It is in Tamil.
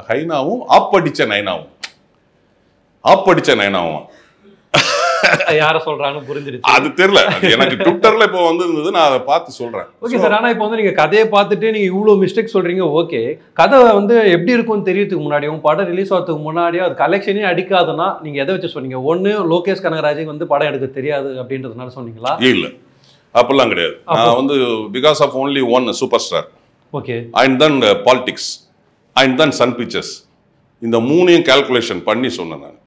ஹைனாவும் ஆப் அடிச்ச நைனாவும் ஆப் அடிச்ச நைனாவும் யார சொல்றாங்கன்னு புரிஞ்சிருச்சு அது தெரியல அது எனக்கு ட்விட்டர்ல இப்போ வந்து இருந்தது நான் அதை பார்த்து சொல்றேன் ஓகே சார் ஆனா இப்போ வந்து நீங்க கதையை பார்த்துட்டு நீங்க இவ்வளவு மிஸ்டேக் சொல்றீங்க ஓகே கதை வந்து எப்படி இருக்கும்னு தெரியறதுக்கு முன்னாடியும் படம் ரிலீஸ் ஆகிறதுக்கு முன்னாடியும் அது கலெக்ஷனே அடிக்காதுன்னா நீங்க எதை வச்சு சொன்னீங்க ஒண்ணு லோகேஷ் கனகராஜுக்கு வந்து படம் எடுக்க தெரியாது அப்படின்றதுனால சொன்னீங்களா இல்ல அப்பெல்லாம் கிடையாது நான் வந்து because of only one super star okay and then politics and then Sun Pictures இந்த மூணையும் கால்குலேஷன் பண்ணி சொன்னேன் நான்